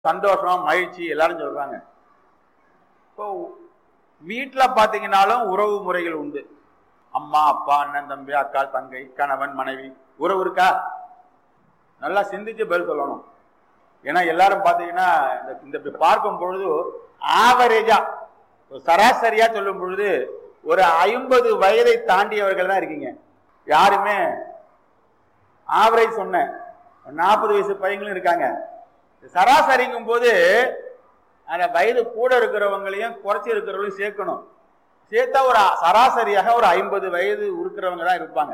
சந்தோஷம் மகிழ்ச்சி எல்லாரும் சொல்றாங்க இப்போ வீட்டில் பார்த்தீங்கன்னாலும் உறவு முறைகள் உண்டு அம்மா அப்பா அண்ணன் தம்பி அக்கா தங்கை கணவன் மனைவி உறவு இருக்கா நல்லா சிந்திச்சு பதில் சொல்லணும் ஏன்னா எல்லாரும் பார்த்தீங்கன்னா இந்த இந்த இப்படி பார்க்கும் பொழுது ஆவரேஜா சராசரியா சொல்லும் பொழுது ஒரு ஐம்பது வயதை தாண்டியவர்கள் தான் இருக்கீங்க யாருமே ஆவரேஜ் சொன்னேன் நாற்பது வயசு பையங்களும் இருக்காங்க சராசரிங்கும் போது அந்த வயது கூட இருக்கிறவங்களையும் குறைச்சி இருக்கிறவங்களையும் சேர்க்கணும் சேர்த்தா ஒரு சராசரியாக ஒரு ஐம்பது வயது இருக்கிறவங்க தான் இருப்பாங்க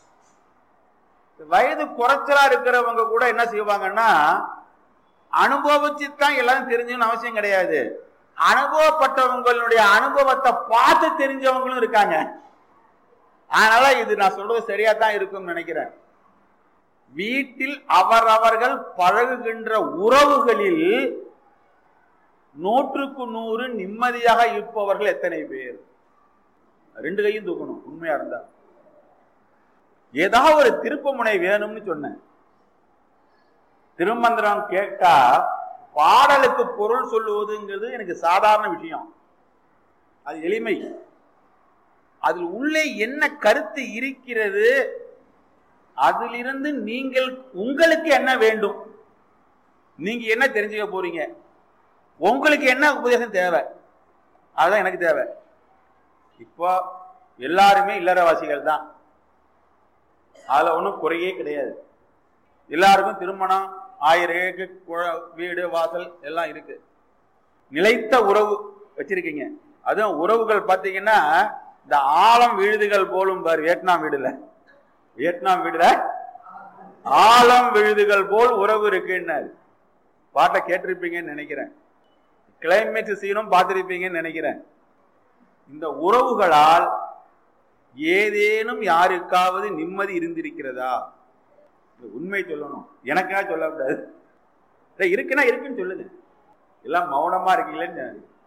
வயது குறைச்சலா இருக்கிறவங்க கூட என்ன செய்வாங்கன்னா அனுபவிச்சு தான் எல்லாரும் தெரிஞ்சுன்னு அவசியம் கிடையாது அனுபவப்பட்டவங்களுடைய அனுபவத்தை பார்த்து தெரிஞ்சவங்களும் இருக்காங்க அதனால இது நான் சொல்றது சரியா தான் இருக்கும்னு நினைக்கிறேன் வீட்டில் அவரவர்கள் பழகுகின்ற உறவுகளில் நூற்றுக்கு நூறு நிம்மதியாக இருப்பவர்கள் எத்தனை பேர் ரெண்டு கையும் தூக்கணும் உண்மையா இருந்தா ஏதாவது ஒரு திருப்பமுனை வேணும்னு சொன்னேன் திருமந்திரம் கேட்டா பாடலுக்கு பொருள் சொல்லுவதுங்கிறது எனக்கு சாதாரண விஷயம் அது எளிமை அதில் உள்ளே என்ன கருத்து இருக்கிறது அதிலிருந்து நீங்கள் உங்களுக்கு என்ன வேண்டும் நீங்க என்ன தெரிஞ்சுக்க போறீங்க உங்களுக்கு என்ன உபதேசம் தேவை அதுதான் எனக்கு தேவை இப்போ எல்லாருமே இல்லறவாசிகள் தான் அதுல ஒன்றும் குறையே கிடையாது எல்லாருக்கும் திருமணம் ஆயிரம் வீடு வாசல் எல்லாம் இருக்கு நிலைத்த உறவு வச்சிருக்கீங்க அதுவும் உறவுகள் பார்த்தீங்கன்னா இந்த ஆழம் விழுதுகள் போலும் பாரு வியட்நாம் வீடுல வியட்நாம் வீடுல ஆழம் விழுதுகள் போல் உறவு இருக்குன்னாரு பாட்டை கேட்டிருப்பீங்கன்னு நினைக்கிறேன் கிளைமேட் சீனும் பார்த்திருப்பீங்கன்னு நினைக்கிறேன் இந்த உறவுகளால் ஏதேனும் யாருக்காவது நிம்மதி இருந்திருக்கிறதா உண்மை சொல்லணும் எனக்கா சொல்லக்கூடாது இருக்குன்னா இருக்குன்னு சொல்லுங்க எல்லாம் மௌனமா இருக்கீங்களேன்னு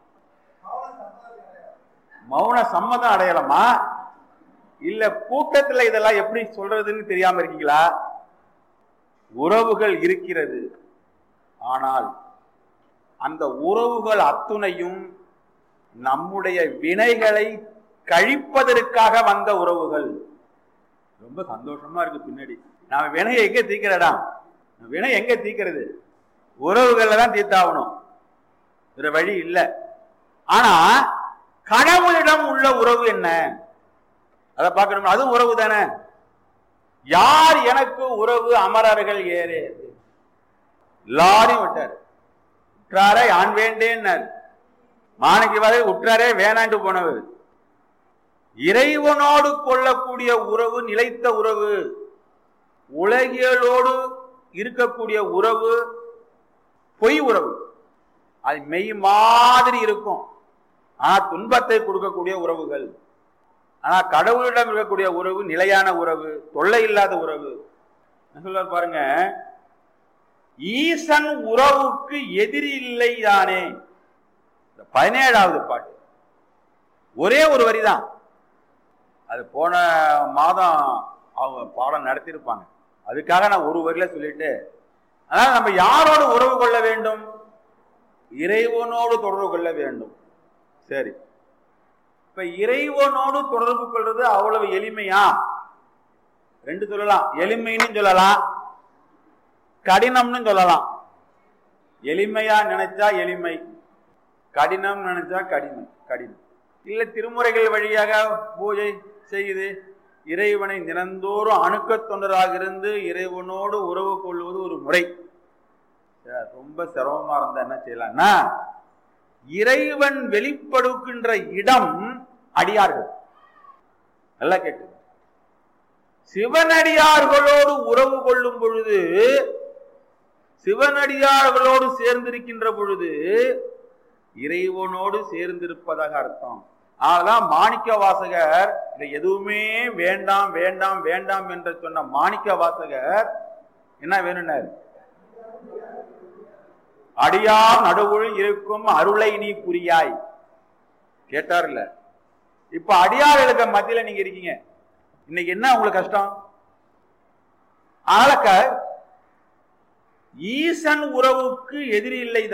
மௌன சம்மதம் அடையலாமா இல்ல கூட்டத்துல இதெல்லாம் எப்படி சொல்றதுன்னு தெரியாம இருக்கீங்களா உறவுகள் இருக்கிறது ஆனால் அந்த உறவுகள் அத்துணையும் நம்முடைய வினைகளை கழிப்பதற்காக வந்த உறவுகள் ரொம்ப சந்தோஷமா இருக்கு பின்னாடி நாம வினையை எங்க தீக்கிறடா வினை எங்க தீக்கிறது உறவுகள்ல தான் தீர்த்தாகணும் வேற வழி இல்லை ஆனா கடவுளிடம் உள்ள உறவு என்ன அதை பார்க்கணும் அதுவும் உறவு தானே யார் எனக்கு உறவு அமரர்கள் ஏறே எல்லாரையும் விட்டார் உற்றாரே ஆண் வேண்டேன்னார் மாணிக்கு வரை உற்றாரே வேணாண்டு போனவர் இறைவனோடு கொள்ளக்கூடிய உறவு நிலைத்த உறவு உலகியலோடு இருக்கக்கூடிய உறவு பொய் உறவு அது மெய் மாதிரி இருக்கும் ஆனா துன்பத்தை கொடுக்கக்கூடிய உறவுகள் ஆனா கடவுளிடம் இருக்கக்கூடிய உறவு நிலையான உறவு தொல்லை இல்லாத உறவு சொல்ல பாருங்க ஈசன் உறவுக்கு எதிரி இல்லை தானே பதினேழாவது பாட்டு ஒரே ஒரு வரிதான் அது போன மாதம் அவங்க பாடம் நடத்தியிருப்பாங்க அதுக்காக நான் ஒரு வரியில சொல்லிட்டு அதனால நம்ம யாரோடு உறவு கொள்ள வேண்டும் இறைவனோடு தொடர்பு கொள்ள வேண்டும் சரி இப்ப இறைவனோடு தொடர்பு கொள்றது அவ்வளவு எளிமையா ரெண்டு சொல்லலாம் எளிமைன்னு சொல்லலாம் கடினம்னு சொல்லலாம் எளிமையா நினைச்சா எளிமை கடினம் நினைச்சா கடினம் கடினம் இல்ல திருமுறைகள் வழியாக பூஜை செய்து இறைவனை தினந்தோறும் அணுக்க தொண்டராக இருந்து இறைவனோடு உறவு கொள்வது ஒரு முறை ரொம்ப சிரமமா இருந்தா என்ன செய்யலாம்னா இறைவன் வெளிப்படுகின்ற இடம் அடியார்கள் நல்லா கேட்டு சிவனடியார்களோடு உறவு கொள்ளும் பொழுது சிவனடியார்களோடு சேர்ந்திருக்கின்ற பொழுது இறைவனோடு சேர்ந்திருப்பதாக அர்த்தம் அதனாலதான் மாணிக்க வாசகர் எதுவுமே வேண்டாம் வேண்டாம் வேண்டாம் என்று சொன்ன மாணிக்க வாசகர் என்ன வேணும்னாரு அடியார் நடுவுள் இருக்கும் அருளை நீ புரியாய் கேட்டார்ல இப்ப அடியார்களுக்கு மத்தியில நீங்க இருக்கீங்க இன்னைக்கு என்ன உங்களுக்கு கஷ்டம் ஆளக்க ஈசன் உறவுக்கு எதிரி இல்லை